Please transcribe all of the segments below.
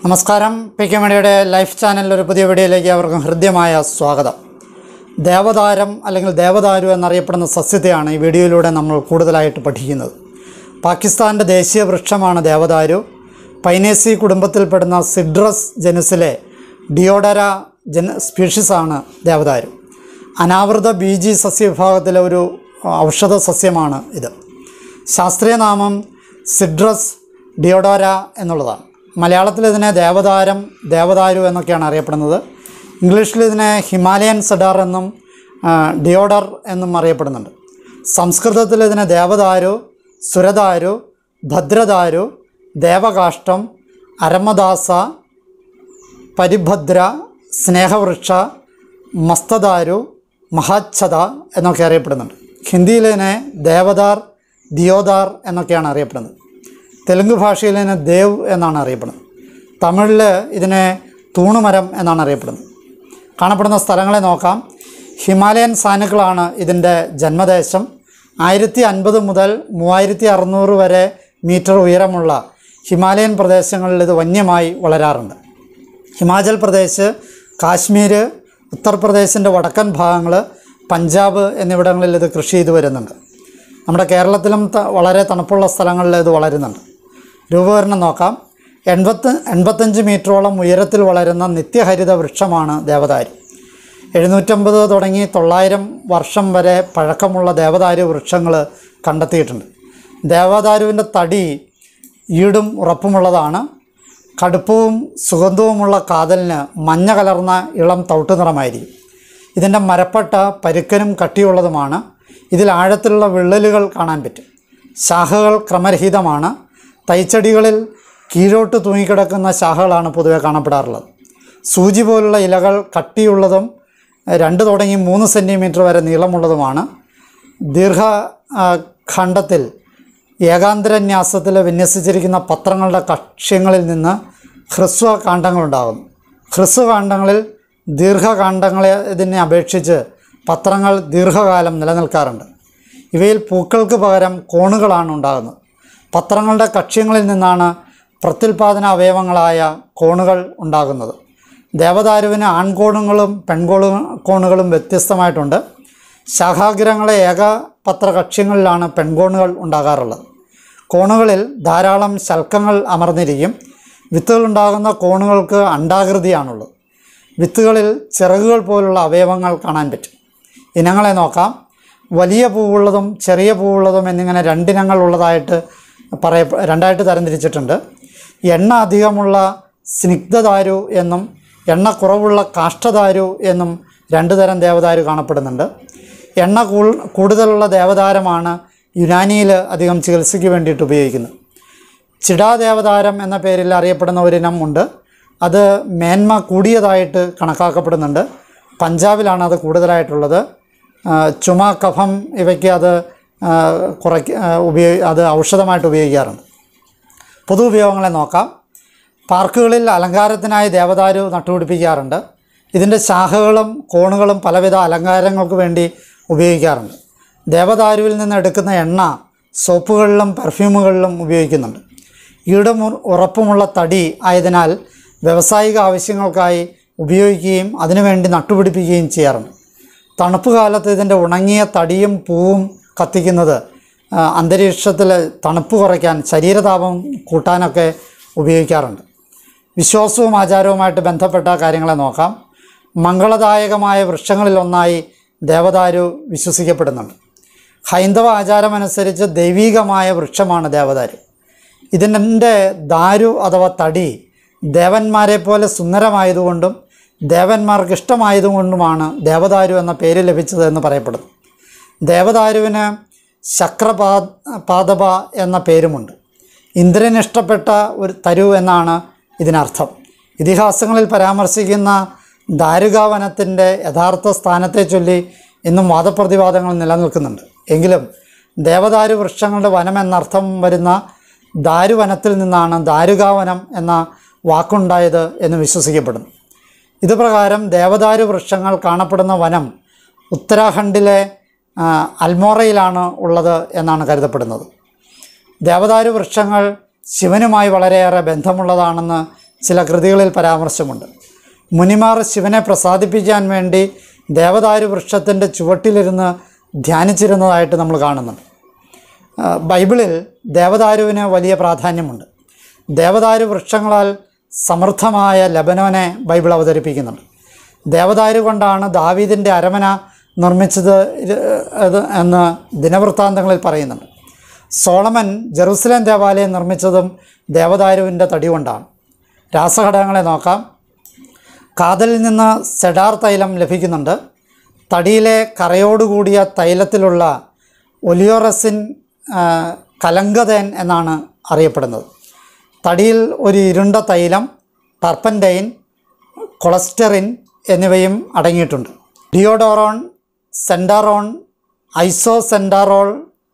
നമസ്കാരം P K മണിയുടെ life ചാനലിൽ ഒരു പുതിയ വീഡിയോയിലേക്ക് അവർക്കും ഹൃദ്യമായ സ്വാഗതം ദേവതാരം അല്ലെങ്കിൽ ദേവദാരു എന്നറിയപ്പെടുന്ന സസ്യത്തെയാണ് ഈ വീഡിയോയിലൂടെ നമ്മൾ കൂടുതലായിട്ട് പഠിക്കുന്നത് പാകിസ്ഥാൻ്റെ ദേശീയ വൃക്ഷമാണ് ദേവദാരു പൈനേസി കുടുംബത്തിൽപ്പെടുന്ന സിഡ്രസ് ജനുസിലെ ഡിയോഡര ജന സ്പീഷീസാണ് ദേവദാരു അനാവൃത ബീജി സസ്യവിഭാഗത്തിലെ ഒരു ഔഷധ സസ്യമാണ് ഇത് ശാസ്ത്രീയ നാമം സിഡ്രസ് ഡിയോഡോര എന്നുള്ളതാണ് മലയാളത്തിൽ ഇതിനെ ദേവതാരം ദേവദാരു എന്നൊക്കെയാണ് അറിയപ്പെടുന്നത് ഇംഗ്ലീഷിൽ ഇതിനെ ഹിമാലയൻ സെഡാർ എന്നും ആ, ഡിയോഡർ എന്നും അറിയപ്പെടുന്നുണ്ട് സംസ്കൃതത്തിൽ ഇതിനെ ദേവദാരു സുരദാരു ഭദ്രദാരു ദേവകാഷ്ടം അരമദാസ പരിഭദ്ര സ്നേഹവൃക്ഷ മസ്തദാരു മഹാച്ഛത എന്നൊക്കെ അറിയപ്പെടുന്നുണ്ട് ഹിന്ദിയിൽ ഇതിനെ ദേവദാർ ദിയോദാർ എന്നൊക്കെയാണ് അറിയപ്പെടുന്നത് തെലുങ്ക് ഭാഷയിൽ ഇതിനെ ദേവ് എന്നാണ് അറിയപ്പെടുന്നത് തമിഴിൽ ഇതിനെ തൂണുമരം എന്നാണ് അറിയപ്പെടുന്നത് കാണപ്പെടുന്ന സ്ഥലങ്ങളെ നോക്കാം ഹിമാലയൻ സാനുക്കളാണ് ഇതിൻ്റെ ജന്മദേശം ആയിരത്തി അൻപത് മുതൽ മൂവായിരത്തി അറുന്നൂറ് വരെ മീറ്റർ ഉയരമുള്ള ഹിമാലയൻ പ്രദേശങ്ങളിൽ ഇത് വന്യമായി വളരാറുണ്ട് ഹിമാചൽ പ്രദേശ് കാശ്മീർ ഉത്തർപ്രദേശിൻ്റെ വടക്കൻ ഭാഗങ്ങൾ പഞ്ചാബ് എന്നിവിടങ്ങളിൽ ഇത് കൃഷി ചെയ്തു വരുന്നുണ്ട് നമ്മുടെ കേരളത്തിലും ത- വളരെ തണുപ്പുള്ള സ്ഥലങ്ങളിൽ ഇത് വളരുന്നുണ്ട് രൂപകരണം നോക്കാം എൺപത്ത് എൺപത്തഞ്ച് മീറ്ററോളം ഉയരത്തിൽ വളരുന്ന നിത്യഹരിത വൃക്ഷമാണ് ദേവദാരു എഴുന്നൂറ്റമ്പത് തുടങ്ങി തൊള്ളായിരം വർഷം വരെ പഴക്കമുള്ള ദേവദാരു വൃക്ഷങ്ങൾ കണ്ടെത്തിയിട്ടുണ്ട് ദേവദാരുവിൻ്റെ തടി ഈടും ഉറപ്പുമുള്ളതാണ് കടുപ്പവും സുഗന്ധവുമുള്ള കാതലിന് മഞ്ഞ കലർന്ന ഇളം തവിട്ട് നിറമായിരിക്കും ഇതിൻ്റെ മരപ്പട്ട പരുക്കനും കട്ടിയുള്ളതുമാണ് ഇതിൽ ആഴത്തിലുള്ള വിള്ളലുകൾ കാണാൻ പറ്റും ശാഖകൾ ക്രമരഹിതമാണ് തൈച്ചെടികളിൽ കീഴോട്ട് തൂങ്ങിക്കിടക്കുന്ന ശാഖകളാണ് പൊതുവെ കാണപ്പെടാറുള്ളത് സൂചി പോലുള്ള ഇലകൾ കട്ടിയുള്ളതും എഹ്, രണ്ട് തുടങ്ങി മൂന്ന് സെൻറ്റിമീറ്റർ വരെ നീളമുള്ളതുമാണ് ദീർഘ ആ, ഖണ്ഡത്തിൽ ഏകാന്തരന്യാസത്തിൽ വിന്യസിച്ചിരിക്കുന്ന പത്രങ്ങളുടെ കക്ഷ്യങ്ങളിൽ നിന്ന് ഹ്രസ്വ കാണ്ഡങ്ങളുണ്ടാകുന്നു ഹ്രസ്വ കാണ്ഡങ്ങളിൽ ദീർഘകാണ്ഡങ്ങളെ ഇതിനെ അപേക്ഷിച്ച് പത്രങ്ങൾ ദീർഘകാലം നിലനിൽക്കാറുണ്ട് ഇവയിൽ പൂക്കൾക്ക് പകരം കോണുകളാണ് ഉണ്ടാകുന്നത് പത്രങ്ങളുടെ കക്ഷ്യങ്ങളിൽ നിന്നാണ് പ്രത്യുൽപാദന അവയവങ്ങളായ കോണുകൾ ഉണ്ടാകുന്നത് ദേവദാരുവിന് ആൺകോണുകളും പെൺകോണു കോണുകളും വ്യത്യസ്തമായിട്ടുണ്ട് ശാഖാഗ്രഹങ്ങളെ ഏകപത്ര കക്ഷ്യങ്ങളിലാണ് പെൺകോണുകൾ ഉണ്ടാകാറുള്ളത് കോണുകളിൽ ധാരാളം ശൽക്കങ്ങൾ അമർന്നിരിക്കും വിത്തുകളുണ്ടാകുന്ന കോണുകൾക്ക് അണ്ഡാകൃതിയാണുള്ളത് വിത്തുകളിൽ ചിറകുകൾ പോലുള്ള അവയവങ്ങൾ കാണാൻ പറ്റും ഇനങ്ങളെ നോക്കാം വലിയ പൂവുള്ളതും ചെറിയ പൂവുള്ളതും എന്നിങ്ങനെ രണ്ടിനങ്ങൾ ഉള്ളതായിട്ട് പറയ രണ്ടായിട്ട് തരംതിരിച്ചിട്ടുണ്ട് എണ്ണ അധികമുള്ള സ്നിഗ്ധദാരു എന്നും എണ്ണ കുറവുള്ള കാഷ്ടദാരു എന്നും രണ്ട് തരം ദേവദാരു കാണപ്പെടുന്നുണ്ട് എണ്ണ കൂ- കൂടുതലുള്ള ദേവദാരമാണ് യുനാനിയിൽ അധികം ചികിത്സയ്ക്ക് വേണ്ടിയിട്ട് ഉപയോഗിക്കുന്നത് ചിടാദേവതാരം എന്ന പേരിൽ അറിയപ്പെടുന്ന ഒരിനം ഉണ്ട് അത് മേന്മ കൂടിയതായിട്ട് കണക്കാക്കപ്പെടുന്നുണ്ട് പഞ്ചാബിലാണ് അത് കൂടുതലായിട്ടുള്ളത് ആ, ചുമ കഫം ഇവയ്ക്ക് അത് ആ, കുറയ്ക്ക ആ, ഉപയോഗി അത് ഔഷധമായിട്ട് ഉപയോഗിക്കാറുണ്ട് പൊതു ഉപയോഗങ്ങളെ നോക്കാം പാർക്കുകളിൽ അലങ്കാരത്തിനായി ദേവദാരു നട്ടുപിടിപ്പിക്കാറുണ്ട് ഇതിൻ്റെ ശാഖകളും കോണുകളും പലവിധ അലങ്കാരങ്ങൾക്ക് വേണ്ടി ഉപയോഗിക്കാറുണ്ട് ദേവദാരുവിൽ നിന്ന് എടുക്കുന്ന എണ്ണ സോപ്പുകളിലും പെർഫ്യൂമുകളിലും ഉപയോഗിക്കുന്നുണ്ട് ഈടും ഉറ- ഉറപ്പുമുള്ള തടി ആയതിനാൽ വ്യാവസായിക ആവശ്യങ്ങൾക്കായി ഉപയോഗിക്കുകയും അതിനുവേണ്ടി നട്ടുപിടിപ്പിക്കുകയും ചെയ്യാറുണ്ട് തണുപ്പ് കാലത്ത് ഇതിൻ്റെ ഉണങ്ങിയ തടിയും പൂവും കത്തിക്കുന്നത് ആ, അന്തരീക്ഷത്തിൽ തണുപ്പ് കുറയ്ക്കാൻ ശരീരതാപം കൂട്ടാനൊക്കെ ഉപയോഗിക്കാറുണ്ട് വിശ്വാസവും ആചാരവുമായിട്ട് ബന്ധപ്പെട്ട കാര്യങ്ങളെ നോക്കാം മംഗളദായകമായ വൃക്ഷങ്ങളിലൊന്നായി ദേവദാരു വിശ്വസിക്കപ്പെടുന്നുണ്ട് ഹൈന്ദവ ആചാരമനുസരിച്ച് ദൈവീകമായ വൃക്ഷമാണ് ദേവദാരു ഇതിൻ്റെ ദാരു അഥവാ തടി ദേവന്മാരെ പോലെ സുന്ദരമായതുകൊണ്ടും ദേവന്മാർക്ക് ഇഷ്ടമായതുകൊണ്ടുമാണ് ദേവദാരു എന്ന പേര് ലഭിച്ചത് എന്ന് പറയപ്പെടുന്നു ദേവദാരുവിന് ശക്രപാ പാദപ എന്ന പേരുമുണ്ട് ഇന്ദ്രന് ഇഷ്ടപ്പെട്ട ഒരു തരു എന്നാണ് ഇതിനർത്ഥം ഇതിഹാസങ്ങളിൽ പരാമർശിക്കുന്ന ദാരുകാവനത്തിൻ്റെ യഥാർത്ഥ സ്ഥാനത്തെ ചൊല്ലി ഇന്നും വാദപ്രതിവാദങ്ങൾ നിലനിൽക്കുന്നുണ്ട് എങ്കിലും ദേവദാരു വൃക്ഷങ്ങളുടെ വനം എന്നർത്ഥം വരുന്ന ദാരുവനത്തിൽ നിന്നാണ് ദാരുകാവനം എന്ന വാക്കുണ്ടായത് എന്ന് വിശ്വസിക്കപ്പെടുന്നു ഇത് പ്രകാരം ദേവദാരു വൃക്ഷങ്ങൾ കാണപ്പെടുന്ന വനം ഉത്തരാഖണ്ഡിലെ ആ, അൽമോറയിലാണ് ഉള്ളത് എന്നാണ് കരുതപ്പെടുന്നത് ദേവദാരു വൃക്ഷങ്ങൾ ശിവനുമായി വളരെയേറെ ബന്ധമുള്ളതാണെന്ന് ചില കൃതികളിൽ പരാമർശമുണ്ട് മുനിമാർ ശിവനെ പ്രസാദിപ്പിക്കാൻ വേണ്ടി ദേവദാരു വൃക്ഷത്തിൻ്റെ ചുവട്ടിലിരുന്ന് ധ്യാനിച്ചിരുന്നതായിട്ട് നമ്മൾ കാണുന്നുണ്ട് ആ, ബൈബിളിൽ ദേവദാരുവിന് വലിയ പ്രാധാന്യമുണ്ട് ദേവദാരു വൃക്ഷങ്ങളാൽ സമൃദ്ധമായ ലബനോനെ ബൈബിൾ അവതരിപ്പിക്കുന്നുണ്ട് ദേവദാരു കൊണ്ടാണ് ദാവീദിൻ്റെ അരമന നിർമ്മിച്ചത് ഇത് അത് എന്ന് ദിനവൃത്താന്തങ്ങളിൽ പറയുന്നുണ്ട് സോളമൻ ജെറുസലേം ദേവാലയം നിർമ്മിച്ചതും ദേവദാരുവിൻ്റെ തടി കൊണ്ടാണ് രാസഘടകങ്ങളെ നോക്കാം കാതലിൽ നിന്ന് സെഡാർ തൈലം ലഭിക്കുന്നുണ്ട് തടിയിലെ കറയോടുകൂടിയ തൈലത്തിലുള്ള ഒലിയോറസിൻ ആ, കലങ്കതേൻ എന്നാണ് അറിയപ്പെടുന്നത് തടിയിൽ ഒരു ഇരുണ്ട തൈലം ടർപ്പൻറ്റൈൻ കൊളസ്റ്ററിൻ എന്നിവയും അടങ്ങിയിട്ടുണ്ട് ഡിയോഡോറോൺ സെൻഡാറോൺ ഐസോസെൻഡാറോൾ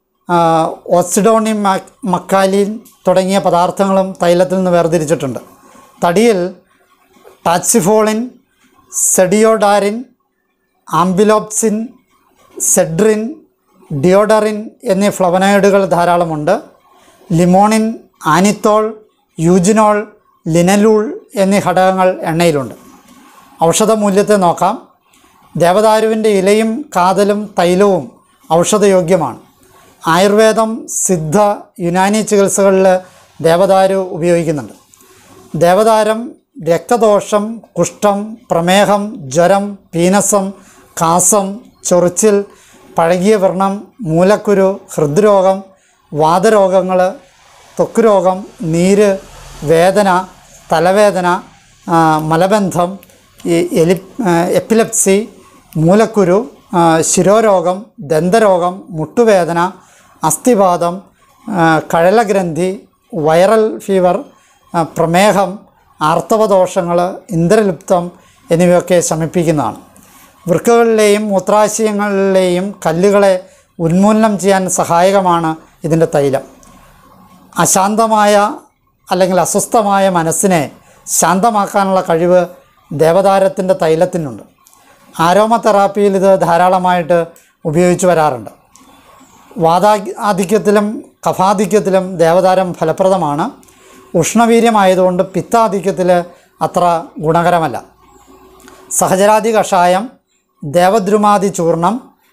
ഓസിഡോണിയം മക്കാലിൻ തുടങ്ങിയ പദാർത്ഥങ്ങളും തൈലത്തിൽ നിന്ന് വേർതിരിച്ചിട്ടുണ്ട് തടിയിൽ ടാക്സിഫോളിൻ സെഡിയോഡാരിൻ ആംബിലോപ്സിൻ സെഡ്രിൻ ഡിയോഡറിൻ എന്നീ ഫ്ലവനോയിഡുകൾ ധാരാളമുണ്ട് ലിമോണിൻ ആനിത്തോൾ യൂജിനോൾ ലിനലൂൾ എന്നീ ഘടകങ്ങൾ എണ്ണയിലുണ്ട് ഔഷധ മൂല്യത്തെ നോക്കാം ദേവദാരുവിൻ്റെ ഇലയും കാതലും തൈലവും ഔഷധയോഗ്യമാണ് ആയുർവേദം സിദ്ധ യുനാനി ചികിത്സകളിൽ ദേവദാരു ഉപയോഗിക്കുന്നുണ്ട് ദേവദാരം രക്തദോഷം കുഷ്ഠം പ്രമേഹം ജ്വരം പീനസം കാസം ചൊറിച്ചിൽ പഴകിയ വ്രണം മൂലക്കുരു ഹൃദ്രോഗം വാതരോഗങ്ങൾ ത്വക്ക് രോഗം നീര് വേദന തലവേദന ആ, മലബന്ധം ഈ എലി ആ, എപ്പിലെപ്സി മൂലക്കുരു ആ, ശിരോരോഗം ദന്തരോഗം മുട്ടുവേദന അസ്ഥിവാദം ആ, കഴലഗ്രന്ഥി വൈറൽ ഫീവർ ആ, പ്രമേഹം ആർത്തവദോഷങ്ങൾ ഇന്ദ്രലിപ്തം എന്നിവയൊക്കെ ശമിപ്പിക്കുന്നതാണ് വൃക്കകളിലെയും മൂത്രാശയങ്ങളിലെയും കല്ലുകളെ ഉന്മൂലനം ചെയ്യാൻ സഹായകമാണ് ഇതിൻ്റെ തൈലം അശാന്തമായ അല്ലെങ്കിൽ അസ്വസ്ഥമായ മനസ്സിനെ ശാന്തമാക്കാനുള്ള കഴിവ് ദേവതാരത്തിൻ്റെ തൈലത്തിനുണ്ട് ആരോമ തെറാപ്പിയിൽ ഇത് ധാരാളമായിട്ട് ഉപയോഗിച്ചു വരാറുണ്ട് വാതാ ആധിക്യത്തിലും കഫാധിക്യത്തിലും ദേവതാരം ഫലപ്രദമാണ് ഉഷ്ണവീര്യമായതുകൊണ്ട് പിത്താധിക്യത്തിൽ അത്ര ഗുണകരമല്ല സഹചരാദി കഷായം ദേവദ്രുമാദി ചൂർണം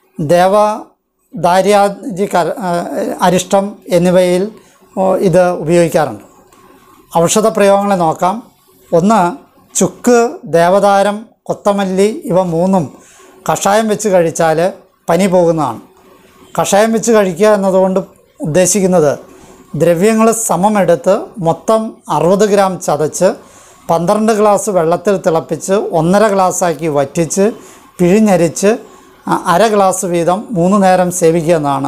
ദേവദാര്യാദി കര ആ, അരിഷ്ടം എന്നിവയിൽ ഓ, ഇത് ഉപയോഗിക്കാറുണ്ട് ഔഷധ പ്രയോഗങ്ങളെ നോക്കാം ഒന്ന് ചുക്ക് ദേവതാരം കൊത്തമല്ലി ഇവ മൂന്നും കഷായം വെച്ച് കഴിച്ചാൽ പനി പോകുന്നതാണ് കഷായം വെച്ച് കഴിക്കുക എന്നതുകൊണ്ട് ഉദ്ദേശിക്കുന്നത് ദ്രവ്യങ്ങൾ സമമെടുത്ത് മൊത്തം അറുപത് ഗ്രാം ചതച്ച് പന്ത്രണ്ട് ഗ്ലാസ് വെള്ളത്തിൽ തിളപ്പിച്ച് ഒന്നര ഗ്ലാസ്സാക്കി വറ്റിച്ച് പിഴിഞ്ഞരിച്ച് അ- അര ഗ്ലാസ് വീതം മൂന്ന് നേരം സേവിക്കുക എന്നാണ്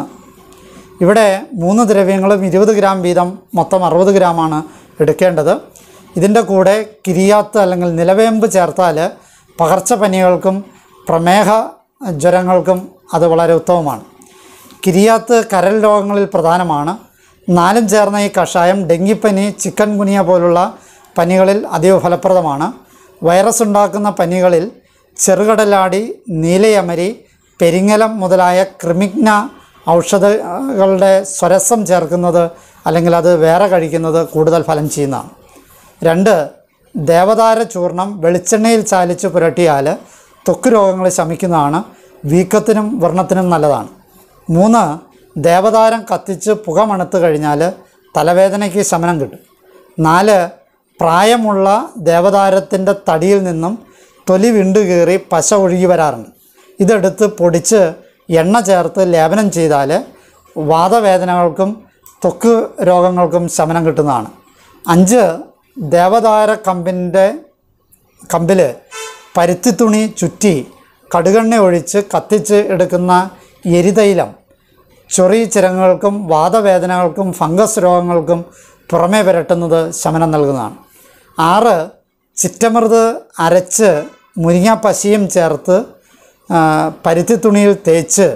ഇവിടെ മൂന്ന് ദ്രവ്യങ്ങളും ഇരുപത് ഗ്രാം വീതം മൊത്തം അറുപത് ഗ്രാമാണ് എടുക്കേണ്ടത് ഇതിൻ്റെ കൂടെ കിരിയാത്ത് അല്ലെങ്കിൽ നിലവേമ്പ് ചേർത്താൽ പകർച്ചപ്പനികൾക്കും പ്രമേഹ ജ്വരങ്ങൾക്കും അത് വളരെ ഉത്തമമാണ് കിരിയാത്ത് കരൽ രോഗങ്ങളിൽ പ്രധാനമാണ് നാലും ചേർന്ന ഈ കഷായം ഡെങ്കിപ്പനി ചിക്കൻ ഗുനിയ പോലുള്ള പനികളിൽ അതീവ ഫലപ്രദമാണ് വൈറസ് ഉണ്ടാക്കുന്ന പനികളിൽ ചെറുകടലാടി നീലയമരി പെരിങ്ങലം മുതലായ ക്രിമിഗ്ന ഔഷധങ്ങളുടെ സ്വരസം ചേർക്കുന്നത് അല്ലെങ്കിൽ അത് വേറെ കഴിക്കുന്നത് കൂടുതൽ ഫലം ചെയ്യുന്നതാണ് രണ്ട് ദേവതാര ചൂർണം വെളിച്ചെണ്ണയിൽ ചാലിച്ച് പുരട്ടിയാൽ ത്വക്ക് രോഗങ്ങൾ ശമിക്കുന്നതാണ് വീക്കത്തിനും വ്രണത്തിനും നല്ലതാണ് മൂന്ന് ദേവതാരം കത്തിച്ച് പുക മണത്ത് കഴിഞ്ഞാൽ തലവേദനയ്ക്ക് ശമനം കിട്ടും നാല് പ്രായമുള്ള ദേവതാരത്തിൻ്റെ തടിയിൽ നിന്നും തൊലി വിണ്ടു കീറി പശ ഒഴുകി വരാറുണ്ട് ഇതെടുത്ത് പൊടിച്ച് എണ്ണ ചേർത്ത് ലേപനം ചെയ്താൽ വാദവേദനകൾക്കും ത്വക്ക് രോഗങ്ങൾക്കും ശമനം കിട്ടുന്നതാണ് അഞ്ച് ദേവതാര കമ്പിൻ്റെ കമ്പിൽ പരുത്തിത്തുണി ചുറ്റി കടുകെണ്ണ ഒഴിച്ച് കത്തിച്ച് എടുക്കുന്ന എരിതൈലം ചൊറി ചിരങ്ങൾക്കും വാദവേദനകൾക്കും ഫംഗസ് രോഗങ്ങൾക്കും പുറമേ പുരട്ടുന്നത് ശമനം നൽകുന്നതാണ് ആറ് ചിറ്റമൃത് അരച്ച് മുരിങ്ങാപ്പശിയും ചേർത്ത് ആ, പരുത്തിത്തുണിയിൽ തേച്ച്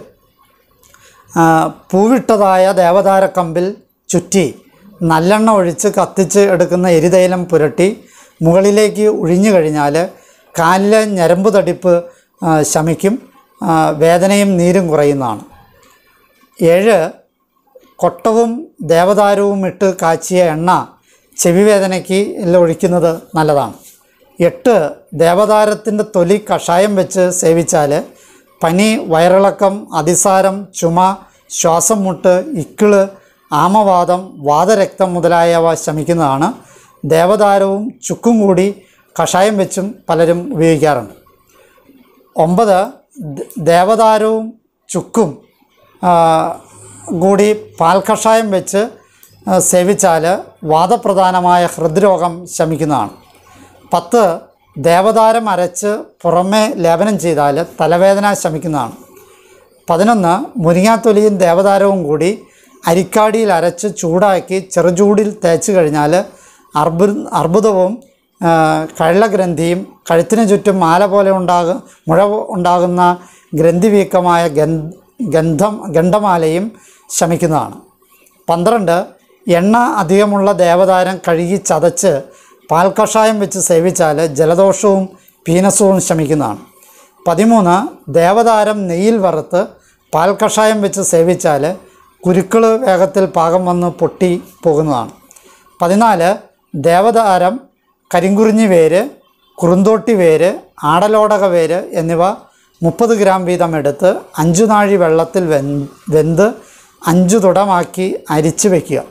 ആ, പൂവിട്ടതായ ദേവതാരക്കമ്പിൽ ചുറ്റി നല്ലെണ്ണ ഒഴിച്ച് കത്തിച്ച് എടുക്കുന്ന എരിതൈലം പുരട്ടി മുകളിലേക്ക് ഒഴിഞ്ഞു കഴിഞ്ഞാൽ കാലിലെ ഞരമ്പ് തടിപ്പ് ആ, ശമിക്കും ആ, വേദനയും നീരും കുറയുന്നതാണ് ഏഴ് കൊട്ടവും ദേവതാരവും ഇട്ട് കാച്ചിയ എണ്ണ ചെവി വേദനയ്ക്ക് എല്ലാം ഒഴിക്കുന്നത് നല്ലതാണ് എട്ട് ദേവതാരത്തിൻ്റെ തൊലി കഷായം വെച്ച് സേവിച്ചാൽ പനി വയറിളക്കം അതിസാരം ചുമ ശ്വാസം മുട്ട് ഇക്കിള് ആമവാദം വാതരക്തം മുതലായവ ശമിക്കുന്നതാണ് ദേവതാരവും ചുക്കും കൂടി കഷായം വെച്ചും പലരും ഉപയോഗിക്കാറുണ്ട് ഒമ്പത് ദ- ദേവതാരവും ചുക്കും ആ, കൂടി പാൽക്കഷായം വെച്ച് ആ, സേവിച്ചാൽ വാദപ്രധാനമായ ഹൃദ്രോഗം ശമിക്കുന്നതാണ് പത്ത് ദേവതാരം അരച്ച് പുറമേ ലേപനം ചെയ്താൽ തലവേദന ശമിക്കുന്നതാണ് പതിനൊന്ന് മുരിങ്ങാത്തൊലിയും ദേവതാരവും കൂടി അരിക്കാടിയിൽ അരച്ച് ചൂടാക്കി ചെറുചൂടിൽ തേച്ച് കഴിഞ്ഞാൽ അർബു അർബുദവും ആ, കഴലഗ്രന്ഥിയും കഴുത്തിന് ചുറ്റും മാല പോലെ ഉണ്ടാകും മുഴ ഉണ്ടാകുന്ന ഗ്രന്ഥിവീക്കമായ ഗന്ധ ഗന്ധം ഗണ്ഡമാലയും ശമിക്കുന്നതാണ് പന്ത്രണ്ട് എണ്ണ അധികമുള്ള ദേവതാരം കഴുകി ചതച്ച് പാൽക്കഷായം വെച്ച് സേവിച്ചാൽ ജലദോഷവും പീനസവും ശമിക്കുന്നതാണ് പതിമൂന്ന് ദേവതാരം നെയ്യിൽ വറുത്ത് പാൽക്കഷായം വെച്ച് സേവിച്ചാൽ കുരുക്കൾ വേഗത്തിൽ പാകം വന്ന് പൊട്ടി പോകുന്നതാണ് പതിനാല് ദേവതാരം കരിങ്കുറിഞ്ഞി വേര് കുറുന്തോട്ടി വേര് ആടലോടക വേര് എന്നിവ മുപ്പത് ഗ്രാം വീതം എടുത്ത് അഞ്ചു നാഴി വെള്ളത്തിൽ വെന് വെന്ത് അഞ്ചു തുടമാക്കി അരിച്ച് വയ്ക്കുക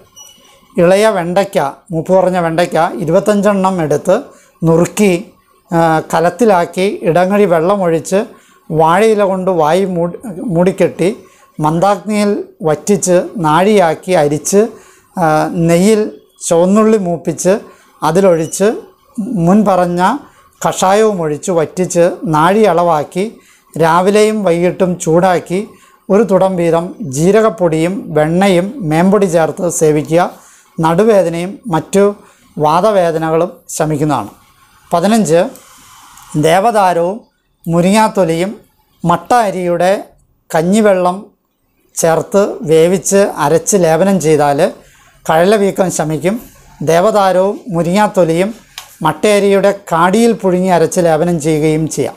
ഇളയ വെണ്ടയ്ക്ക മൂപ്പ് കുറഞ്ഞ വെണ്ടയ്ക്ക ഇരുപത്തഞ്ചെണ്ണം എടുത്ത് നുറുക്കി ആ, കലത്തിലാക്കി ഇടങ്ങഴി വെള്ളമൊഴിച്ച് വാഴയില കൊണ്ട് വായി മൂടി മൂടിക്കെട്ടി മന്ദാഗ്നിയിൽ വറ്റിച്ച് നാഴിയാക്കി അരിച്ച് ആ, നെയ്യിൽ ചുവന്നുള്ളി മൂപ്പിച്ച് അതിലൊഴിച്ച് മുൻ പറഞ്ഞ കഷായവും ഒഴിച്ച് വറ്റിച്ച് നാഴി അളവാക്കി രാവിലെയും വൈകിട്ടും ചൂടാക്കി ഒരു തുടം വീതം ജീരകപ്പൊടിയും വെണ്ണയും മേമ്പൊടി ചേർത്ത് സേവിക്കുക നടുവേദനയും മറ്റു വാദവേദനകളും ശമിക്കുന്നതാണ് പതിനഞ്ച് ദേവതാരവും മുരിങ്ങാത്തൊലിയും മട്ട അരിയുടെ കഞ്ഞിവെള്ളം ചേർത്ത് വേവിച്ച് അരച്ച് ലേപനം ചെയ്താൽ കഴലവീക്കം ശമിക്കും ദേവതാരവും മുരിങ്ങാത്തൊലിയും മട്ടയരിയുടെ കാടിയിൽ പുഴുങ്ങി അരച്ച് ലേപനം ചെയ്യുകയും ചെയ്യാം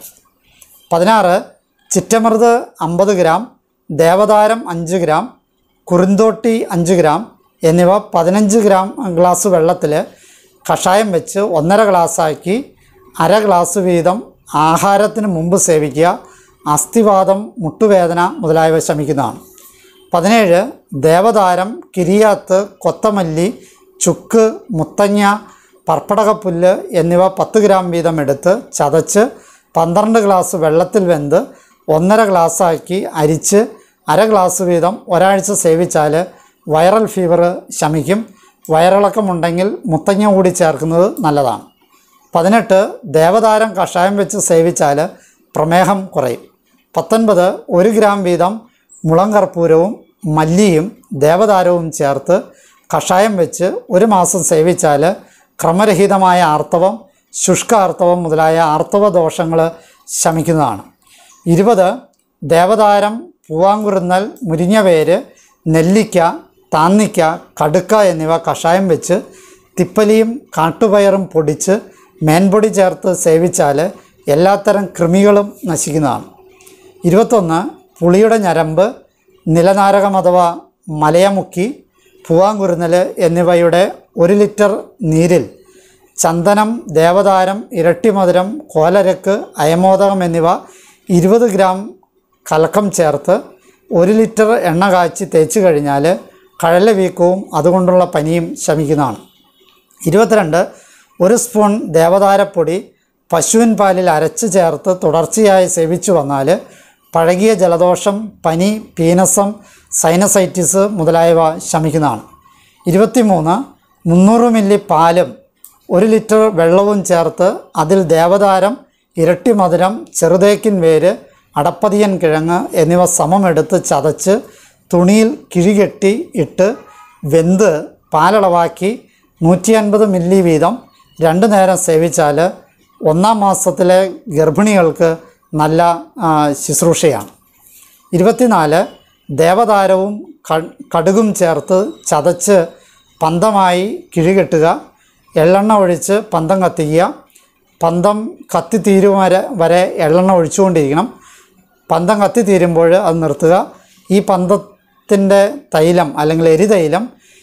പതിനാറ് ചിറ്റമൃത് അമ്പത് ഗ്രാം ദേവതാരം അഞ്ച് ഗ്രാം കുറുന്തോട്ടി അഞ്ച് ഗ്രാം എന്നിവ പതിനഞ്ച് ഗ്രാം ഗ്ലാസ് വെള്ളത്തിൽ കഷായം വെച്ച് ഒന്നര ഗ്ലാസ്സാക്കി അര ഗ്ലാസ് വീതം ആഹാരത്തിന് മുമ്പ് സേവിക്കുക അസ്ഥിവാദം മുട്ടുവേദന മുതലായവ ശമിക്കുന്നതാണ് പതിനേഴ് ദേവതാരം കിരിയാത്ത് കൊത്തമല്ലി ചുക്ക് മുത്തങ്ങ പർപ്പടകപ്പുല്ല് എന്നിവ പത്ത് ഗ്രാം വീതം എടുത്ത് ചതച്ച് പന്ത്രണ്ട് ഗ്ലാസ് വെള്ളത്തിൽ വെന്ത് ഒന്നര ഗ്ലാസ്സാക്കി അരിച്ച് അര ഗ്ലാസ് വീതം ഒരാഴ്ച സേവിച്ചാൽ വൈറൽ ഫീവർ ശമിക്കും വയറിളക്കമുണ്ടെങ്കിൽ മുത്തങ്ങ കൂടി ചേർക്കുന്നത് നല്ലതാണ് പതിനെട്ട് ദേവതാരം കഷായം വെച്ച് സേവിച്ചാൽ പ്രമേഹം കുറയും പത്തൊൻപത് ഒരു ഗ്രാം വീതം മുളം കർപ്പൂരവും മല്ലിയും ദേവതാരവും ചേർത്ത് കഷായം വെച്ച് ഒരു മാസം സേവിച്ചാൽ ക്രമരഹിതമായ ആർത്തവം ശുഷ്ക ആർത്തവം മുതലായ ആർത്തവ ദോഷങ്ങൾ ശമിക്കുന്നതാണ് ഇരുപത് ദേവതാരം പൂവാങ്കുറുന്നൽ മുരിങ്ങവേര് നെല്ലിക്ക താന്നിക്ക കടുക്ക എന്നിവ കഷായം വെച്ച് തിപ്പലിയും കാട്ടുപയറും പൊടിച്ച് മേൻപൊടി ചേർത്ത് സേവിച്ചാൽ എല്ലാത്തരം കൃമികളും നശിക്കുന്നതാണ് ഇരുപത്തൊന്ന് പുളിയുടെ ഞരമ്പ് നിലനാരകം അഥവാ മലയമുക്കി പൂവാങ്കുരുന്നൽ എന്നിവയുടെ ഒരു ലിറ്റർ നീരിൽ ചന്ദനം ദേവതാരം ഇരട്ടിമധുരം കോലരക്ക് അയമോദകം എന്നിവ ഇരുപത് ഗ്രാം കലക്കം ചേർത്ത് ഒരു ലിറ്റർ എണ്ണ കാച്ചി തേച്ച് കഴിഞ്ഞാൽ കഴലവീക്കവും അതുകൊണ്ടുള്ള പനിയും ശമിക്കുന്നതാണ് ഇരുപത്തിരണ്ട് ഒരു സ്പൂൺ ദേവതാരപ്പൊടി പശുവിൻ പാലിൽ അരച്ച് ചേർത്ത് തുടർച്ചയായി സേവിച്ചു വന്നാൽ പഴകിയ ജലദോഷം പനി പീനസം സൈനസൈറ്റിസ് മുതലായവ ശമിക്കുന്നതാണ് ഇരുപത്തിമൂന്ന് മുന്നൂറ് മില്ലി പാലും ഒരു ലിറ്റർ വെള്ളവും ചേർത്ത് അതിൽ ദേവതാരം ഇരട്ടി മധുരം ചെറുതേക്കിൻ വേര് അടപ്പതിയൻ കിഴങ്ങ് എന്നിവ സമമെടുത്ത് ചതച്ച് തുണിയിൽ കിഴികെട്ടി ഇട്ട് വെന്ത് പാലളവാക്കി നൂറ്റി അൻപത് മില്ലി വീതം രണ്ട് നേരം സേവിച്ചാൽ ഒന്നാം മാസത്തിലെ ഗർഭിണികൾക്ക് നല്ല ആ, ശുശ്രൂഷയാണ് ഇരുപത്തിനാല് ദേവതാരവും ക- കടുകും ചേർത്ത് ചതച്ച് പന്തമായി കിഴികെട്ടുക എള്ളെണ്ണ ഒഴിച്ച് പന്തം കത്തിക്കുക പന്തം കത്തി തീരും വരെ വരെ എള്ളെണ്ണ ഒഴിച്ചുകൊണ്ടിരിക്കണം പന്തം കത്തി തീരുമ്പോൾ അത് നിർത്തുക ഈ പന്തത്തിൻ്റെ തൈലം അല്ലെങ്കിൽ എരിതൈലം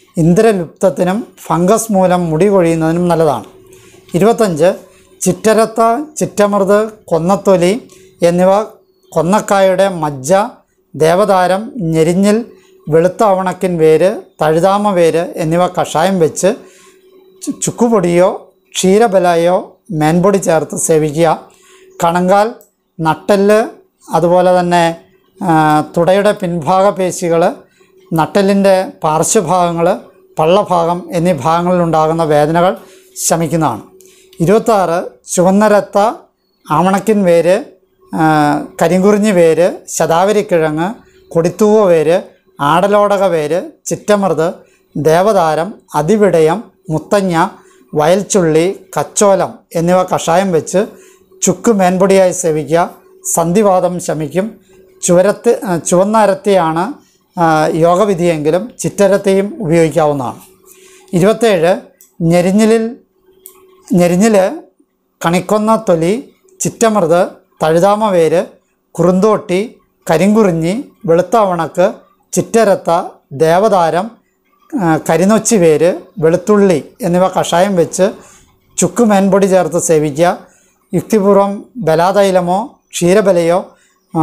ഇന്ദ്രലുപ്തത്തിനും ഫംഗസ് മൂലം മുടി കൊഴിയുന്നതിനും നല്ലതാണ് ഇരുപത്തഞ്ച് ചിറ്റരത്ത ചിറ്റമൃത് കൊന്നത്തൊലി എന്നിവ കൊന്നക്കായുടെ മജ്ജ ദേവതാരം ഞെരിഞ്ഞിൽ വെളുത്ത അവണക്കിൻ വേര് തഴുതാമ വേര് എന്നിവ കഷായം വെച്ച് ചു- ചുക്കുപൊടിയോ ക്ഷീരബലയോ മേൻപൊടി ചേർത്ത് സേവിക്കുക കണങ്കാൽ നട്ടെല്ല് അതുപോലെ തന്നെ ആ, തുടയുടെ പിൻഭാഗ പേശികൾ നട്ടെല്ലിൻ്റെ പാർശ്വഭാഗങ്ങൾ പള്ളഭാഗം എന്നീ ഭാഗങ്ങളിലുണ്ടാകുന്ന വേദനകൾ ശമിക്കുന്നതാണ് ഇരുപത്താറ് ചുവന്ന രക്ത ആമണക്കിൻ വേര് ആ, കരിങ്കുറിഞ്ഞി വേര് ശതാവരിക്കിഴങ്ങ് കൊടിത്തൂവ വേര് ആടലോടക വേര് ചിറ്റമൃത് ദേവതാരം അതിവിടയം മുത്തങ്ങ വയൽച്ചുള്ളി കച്ചോലം എന്നിവ കഷായം വെച്ച് ചുക്ക് മേൻപൊടിയായി സേവിക്കുക സന്ധിവാദം ശമിക്കും ചുവരത്ത് ആ, ചുവന്ന അരത്തിയാണ് ആ, യോഗവിധിയെങ്കിലും ചിറ്റരത്തെയും ഉപയോഗിക്കാവുന്നതാണ് ഇരുപത്തേഴ് ഞെരിഞ്ഞിലിൽ ഞെരിഞ്ഞിൽ കണിക്കൊന്ന തൊലി ചിറ്റമൃത് തഴുതാമ വേര് കുറുന്തോട്ടി കരിങ്കുറിഞ്ഞി വെളുത്ത ഉണക്ക് ചിറ്റരത്ത ദേവതാരം ആ, കരിനൊച്ചി വേര് വെളുത്തുള്ളി എന്നിവ കഷായം വെച്ച് ചുക്ക് മേൻപൊടി ചേർത്ത് സേവിക്കുക യുക്തിപൂർവം ബലാതൈലമോ ക്ഷീരബലയോ ആ,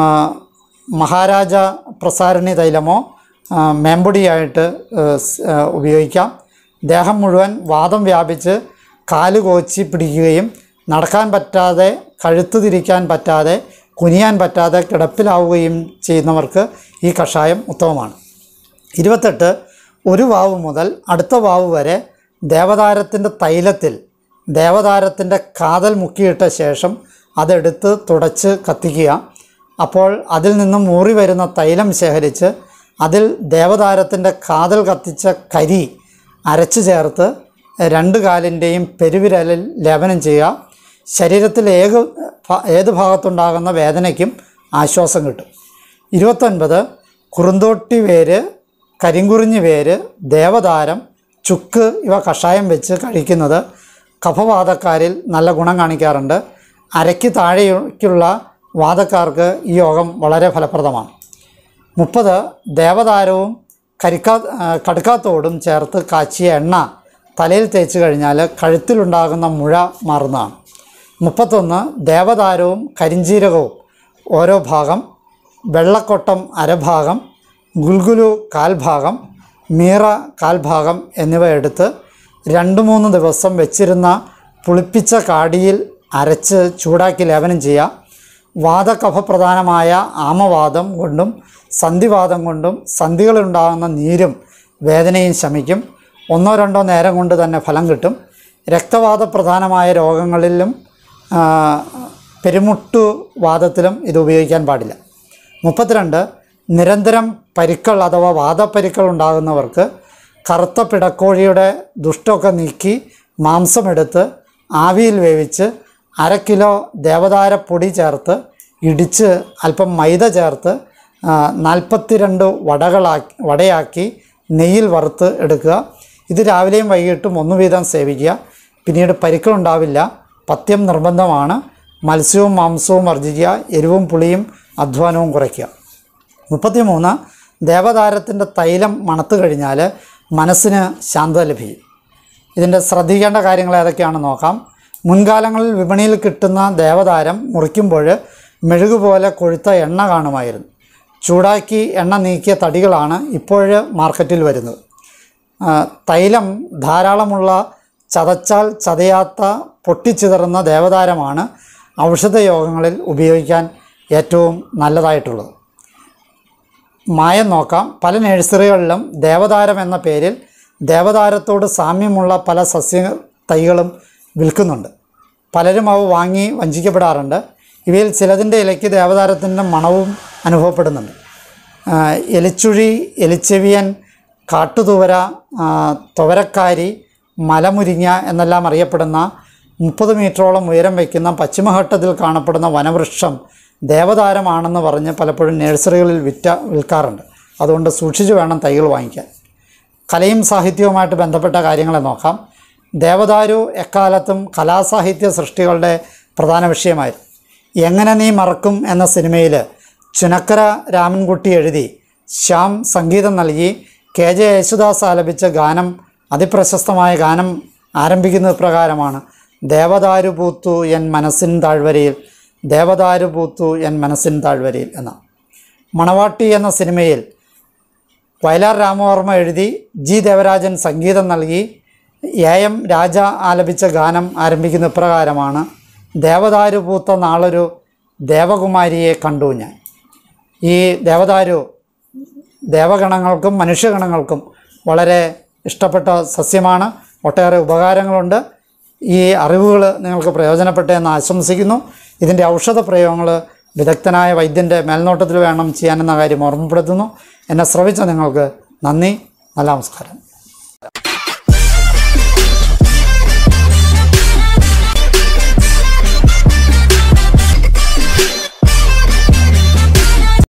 മഹാരാജ പ്രസാരണി തൈലമോ ആ, മേമ്പൊടിയായിട്ട് ആ, സ്- ആ, ഉപയോഗിക്കാം ദേഹം മുഴുവൻ വാദം വ്യാപിച്ച് കാല് കോച്ചി പിടിക്കുകയും നടക്കാൻ പറ്റാതെ കഴുത്ത് തിരിക്കാൻ പറ്റാതെ കുനിയാൻ പറ്റാതെ കിടപ്പിലാവുകയും ചെയ്യുന്നവർക്ക് ഈ കഷായം ഉത്തമമാണ് ഇരുപത്തെട്ട് ഒരു വാവ് മുതൽ അടുത്ത വാവ് വരെ ദേവതാരത്തിൻ്റെ തൈലത്തിൽ ദേവതാരത്തിൻ്റെ കാതൽ മുക്കിയിട്ട ശേഷം അതെടുത്ത് തുടച്ച് കത്തിക്കുക അപ്പോൾ അതിൽ നിന്നും മൂറി വരുന്ന തൈലം ശേഖരിച്ച് അതിൽ ദേവതാരത്തിൻ്റെ കാതൽ കത്തിച്ച കരി അരച്ചു ചേർത്ത് രണ്ട് കാലിൻ്റെയും പെരുവിരലിൽ ലേപനം ചെയ്യുക ശരീരത്തിൽ ഏക ഭ- ഏത് ഭാഗത്തുണ്ടാകുന്ന വേദനയ്ക്കും ആശ്വാസം കിട്ടും ഇരുപത്തൊൻപത് കുറുന്തോട്ടി വേര് കരിങ്കുറിഞ്ഞി വേര് ദേവതാരം ചുക്ക് ഇവ കഷായം വെച്ച് കഴിക്കുന്നത് കഫവാദക്കാരിൽ നല്ല ഗുണം കാണിക്കാറുണ്ട് അരയ്ക്ക് താഴേക്കുള്ള വാദക്കാർക്ക് ഈ യോഗം വളരെ ഫലപ്രദമാണ് മുപ്പത് ദേവതാരവും കരിക്കാ ആ, കടുക്കാത്തോടും ചേർത്ത് കാച്ചിയ എണ്ണ തലയിൽ തേച്ച് കഴിഞ്ഞാൽ കഴുത്തിലുണ്ടാകുന്ന മുഴ മാറുന്നതാണ് മുപ്പത്തൊന്ന് ദേവതാരവും കരിഞ്ജീരകവും ഓരോ ഭാഗം വെള്ളക്കൊട്ടം അരഭാഗം ഗുൽഗുലു കാൽഭാഗം മീറ കാൽഭാഗം എന്നിവ എടുത്ത് രണ്ട് മൂന്ന് ദിവസം വെച്ചിരുന്ന പുളിപ്പിച്ച കാടിയിൽ അരച്ച് ചൂടാക്കി ലേപനം ചെയ്യുക വാദകഫപ്രധാനമായ ആമവാദം കൊണ്ടും സന്ധിവാദം കൊണ്ടും സന്ധികളുണ്ടാകുന്ന നീരും വേദനയും ശമിക്കും ഒന്നോ രണ്ടോ നേരം കൊണ്ട് തന്നെ ഫലം കിട്ടും രക്തവാദ പ്രധാനമായ രോഗങ്ങളിലും ആ, പെരുമുട്ടു വാദത്തിലും ഇത് ഉപയോഗിക്കാൻ പാടില്ല മുപ്പത്തിരണ്ട് നിരന്തരം പരിക്കൾ അഥവാ വാദപ്പരിക്കൾ ഉണ്ടാകുന്നവർക്ക് കറുത്ത പിടക്കോഴിയുടെ ദുഷ്ടമൊക്കെ നീക്കി മാംസമെടുത്ത് ആവിയിൽ വേവിച്ച് അര കിലോ ദേവതാരപ്പൊടി ചേർത്ത് ഇടിച്ച് അല്പം മൈദ ചേർത്ത് നാൽപ്പത്തിരണ്ട് വടകളാക്കി വടയാക്കി നെയ്യിൽ വറുത്ത് എടുക്കുക ഇത് രാവിലെയും വൈകിട്ടും ഒന്ന് വീതം സേവിക്കുക പിന്നീട് പരിക്കളുണ്ടാവില്ല പഥ്യം നിർബന്ധമാണ് മത്സ്യവും മാംസവും വർജിക്കുക എരിവും പുളിയും അധ്വാനവും കുറയ്ക്കുക മുപ്പത്തിമൂന്ന് ദേവതാരത്തിൻ്റെ തൈലം മണത്ത് കഴിഞ്ഞാൽ മനസ്സിന് ശാന്തത ലഭിക്കും ഇതിൻ്റെ ശ്രദ്ധിക്കേണ്ട കാര്യങ്ങൾ ഏതൊക്കെയാണെന്ന് നോക്കാം മുൻകാലങ്ങളിൽ വിപണിയിൽ കിട്ടുന്ന ദേവതാരം മുറിക്കുമ്പോൾ മെഴുകുപോലെ കൊഴുത്ത എണ്ണ കാണുമായിരുന്നു ചൂടാക്കി എണ്ണ നീക്കിയ തടികളാണ് ഇപ്പോൾ മാർക്കറ്റിൽ വരുന്നത് ആ, തൈലം ധാരാളമുള്ള ചതച്ചാൽ ചതയാത്ത പൊട്ടിച്ചിതറുന്ന ദേവതാരമാണ് ഔഷധയോഗങ്ങളിൽ ഉപയോഗിക്കാൻ ഏറ്റവും നല്ലതായിട്ടുള്ളത് മായം നോക്കാം പല നഴ്സറികളിലും ദേവതാരം എന്ന പേരിൽ ദേവതാരത്തോട് സാമ്യമുള്ള പല സസ്യ തൈകളും വിൽക്കുന്നുണ്ട് പലരും അവ വാങ്ങി വഞ്ചിക്കപ്പെടാറുണ്ട് ഇവയിൽ ചിലതിൻ്റെ ഇലയ്ക്ക് ദേവതാരത്തിൻ്റെ മണവും അനുഭവപ്പെടുന്നുണ്ട് ആ, എലിച്ചുഴി എലിച്ചെവിയൻ കാട്ടുതുവര ആ, തുവരക്കാരി മലമുരിങ്ങ എന്നെല്ലാം അറിയപ്പെടുന്ന മുപ്പത് മീറ്ററോളം ഉയരം വയ്ക്കുന്ന പശ്ചിമഘട്ടത്തിൽ കാണപ്പെടുന്ന വനവൃക്ഷം ദേവതാരമാണെന്ന് പറഞ്ഞ് പലപ്പോഴും നഴ്സറികളിൽ വിറ്റ വിൽക്കാറുണ്ട് അതുകൊണ്ട് സൂക്ഷിച്ചു വേണം തൈകൾ വാങ്ങിക്കാൻ കലയും സാഹിത്യവുമായിട്ട് ബന്ധപ്പെട്ട കാര്യങ്ങളെ നോക്കാം ദേവദാരു എക്കാലത്തും കലാസാഹിത്യ സൃഷ്ടികളുടെ പ്രധാന വിഷയമായിരുന്നു എങ്ങനെ നീ മറക്കും എന്ന സിനിമയിൽ ചുനക്കര രാമൻകുട്ടി എഴുതി ശ്യാം സംഗീതം നൽകി കെ ജെ യേശുദാസ് ആലപിച്ച ഗാനം അതിപ്രശസ്തമായ ഗാനം ആരംഭിക്കുന്നത് പ്രകാരമാണ് ദേവദാരു പൂത്തു എൻ മനസ്സിൻ താഴ്വരയിൽ ദേവദാരു പൂത്തു എൻ മനസ്സിൻ താഴ്വരയിൽ എന്ന മണവാട്ടി എന്ന സിനിമയിൽ വയലാർ രാമവർമ്മ എഴുതി ജി ദേവരാജൻ സംഗീതം നൽകി എ എം രാജ ആലപിച്ച ഗാനം ആരംഭിക്കുന്ന ഇപ്രകാരമാണ് ദേവദാരു പൂത്ത നാളൊരു ദേവകുമാരിയെ കണ്ടു ഞാൻ ഈ ദേവദാരു ദേവഗണങ്ങൾക്കും മനുഷ്യഗണങ്ങൾക്കും വളരെ ഇഷ്ടപ്പെട്ട സസ്യമാണ് ഒട്ടേറെ ഉപകാരങ്ങളുണ്ട് ഈ അറിവുകൾ നിങ്ങൾക്ക് പ്രയോജനപ്പെട്ടെന്ന് ആശംസിക്കുന്നു ഇതിൻ്റെ ഔഷധ പ്രയോഗങ്ങൾ വിദഗ്ധനായ വൈദ്യൻ്റെ മേൽനോട്ടത്തിൽ വേണം ചെയ്യാനെന്ന കാര്യം ഓർമ്മപ്പെടുത്തുന്നു എന്നെ ശ്രവിച്ച നിങ്ങൾക്ക് നന്ദി നല്ല നമസ്കാരം